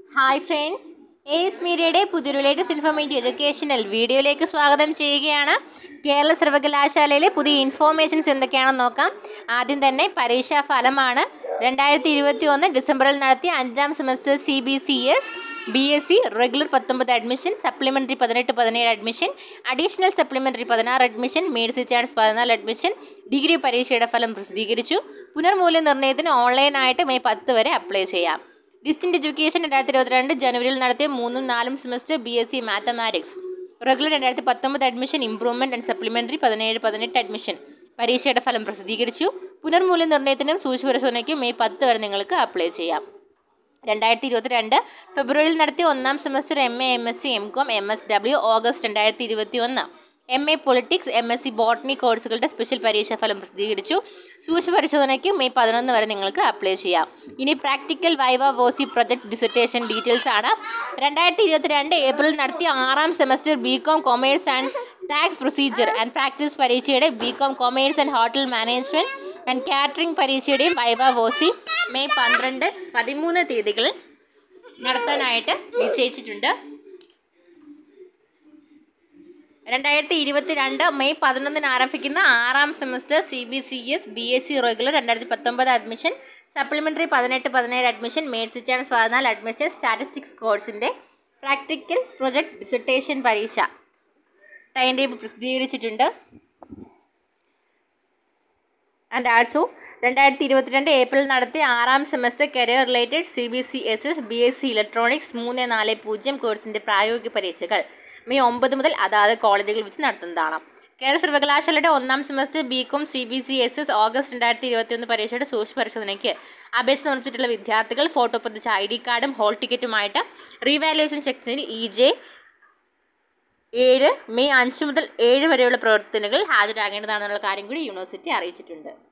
hi friends S മീഡിയയുടെ പുതിയൊരു latest informative educational വീഡിയോയിലേക്ക് സ്വാഗതം ചെയ്യുകയാണ് കേരള സർവകലാശാലയിലെ പുതിയ ഇൻഫോർമേഷൻസ് എന്തൊക്കെയാണെന്ന് നോക്കാം ആദ്യം തന്നെ പരീക്ഷാ ഫലമാണ് രണ്ടായിരത്തി ഇരുപത്തി ഒന്ന് ഡിസംബറിൽ നടത്തിയ അഞ്ചാം semester C B C S B S C regular പത്തൊമ്പത് അഡ്മിഷൻ സപ്ലിമെൻ്ററി പതിനെട്ട് പതിനേഴ് അഡ്മിഷൻ അഡീഷണൽ സപ്ലിമെൻ്ററി പതിനാറ് അഡ്മിഷൻ മേഴ്സി ചാൻസ് പതിനാല് അഡ്മിഷൻ ഡിഗ്രി പരീക്ഷയുടെ ഫലം പ്രസിദ്ധീകരിച്ചു പുനർമൂല്യനിർണ്ണയത്തിന് ഓൺലൈനായിട്ട് മെയ് പത്ത് വരെ അപ്ലൈ ചെയ്യാം ഡിസ്റ്റന്റ് എഡ്യൂക്കേഷൻ രണ്ടായിരത്തി ഇരുപത്തിരണ്ട് ജനുവരിയിൽ നടത്തിയ മൂന്നും നാലും semester B S C mathematics regular രണ്ടായിരത്തി പത്തൊമ്പത് അഡ്മിഷൻ ഇംപ്രൂവ്മെന്റ് ആൻഡ് സപ്ലിമെന്ററി പതിനേഴ് പതിനെട്ട് അഡ്മിഷൻ പരീക്ഷയുടെ ഫലം പ്രസിദ്ധീകരിച്ചു പുനർമൂല്യനിർണ്ണയത്തിനും സൂക്ഷ്മപരിശോധനയ്ക്കും മെയ് പത്ത് വരെ നിങ്ങൾക്ക് അപ്ലൈ ചെയ്യാം രണ്ടായിരത്തി ഇരുപത്തിരണ്ട് ഫെബ്രുവരിയിൽ നടത്തിയ ഒന്നാം semester M A M S C M com M S W August രണ്ടായിരത്തി ഇരുപത്തി ഒന്ന് M A politics M S C botany കോഴ്സുകളുടെ സ്പെഷ്യൽ പരീക്ഷാ ഫലം പ്രസിദ്ധീകരിച്ചു സൂക്ഷ്മ പരിശോധനയ്ക്ക് മെയ് പതിനൊന്ന് വരെ നിങ്ങൾക്ക് അപ്ലൈ ചെയ്യാം ഇനി practical viva voce project dissertation details ആണ് രണ്ടായിരത്തി ഇരുപത്തിരണ്ട് ഏപ്രിലിൽ നടത്തിയ ആറാം semester B com commerce and tax procedure and practice പരീക്ഷയുടെ B com commerce and hotel management and catering പരീക്ഷയുടെയും വൈവ വോസി മെയ് പന്ത്രണ്ട് പതിമൂന്ന് തീയതികളിൽ നടത്താനായിട്ട് നിശ്ചയിച്ചിട്ടുണ്ട് രണ്ടായിരത്തി ഇരുപത്തിരണ്ട് മെയ് പതിനൊന്നിന് ആരംഭിക്കുന്ന ആറാം semester C B C S B S C regular രണ്ടായിരത്തി പത്തൊമ്പത് അഡ്മിഷൻ സപ്ലിമെൻ്ററി പതിനെട്ട് പതിനേഴ് അഡ്മിഷൻ മേഴ്സി ചാൻസ് പതിനാല് അഡ്മിഷൻ സ്റ്റാറ്റിസ്റ്റിക്സ് കോഴ്സിൻ്റെ പ്രാക്ടിക്കൽ പ്രൊജക്ട് ഡിസർട്ടേഷൻ പരീക്ഷ ടൈം ടേബിൾ പ്രസിദ്ധീകരിച്ചിട്ടുണ്ട് ആൻഡ് ആൾസോ രണ്ടായിരത്തി ഇരുപത്തിരണ്ട് ഏപ്രിൽ നടത്തിയ ആറാം semester career related C B C S S B S C electronics മൂന്ന് നാല് പൂജ്യം കോഴ്സിൻ്റെ പ്രായോഗിക പരീക്ഷകൾ മെയ് ഒമ്പത് മുതൽ അതാത് കോളേജുകളിൽ വെച്ച് നടത്തുന്നതാണ് കേരള സർവകലാശാലയുടെ ഒന്നാം semester B com C B C S S August രണ്ടായിരത്തി ഇരുപത്തിയൊന്ന് പരീക്ഷയുടെ സൂക്ഷ്മ പരിശോധനയ്ക്ക് അപേക്ഷ സമർപ്പിച്ചിട്ടുള്ള വിദ്യാർത്ഥികൾ ഫോട്ടോ പതിച്ച ഐ ഡി കാർഡും ഹോൾ ടിക്കറ്റുമായിട്ട് റീവാലുവേഷൻ സെക്ഷനിൽ ഇ ജെ ഏഴ് മെയ് അഞ്ച് മുതൽ ഏഴ് വരെയുള്ള പ്രവർത്തനങ്ങൾ ഹാജരാകേണ്ടതാണെന്നുള്ള കാര്യം കൂടി യൂണിവേഴ്സിറ്റി അറിയിച്ചിട്ടുണ്ട്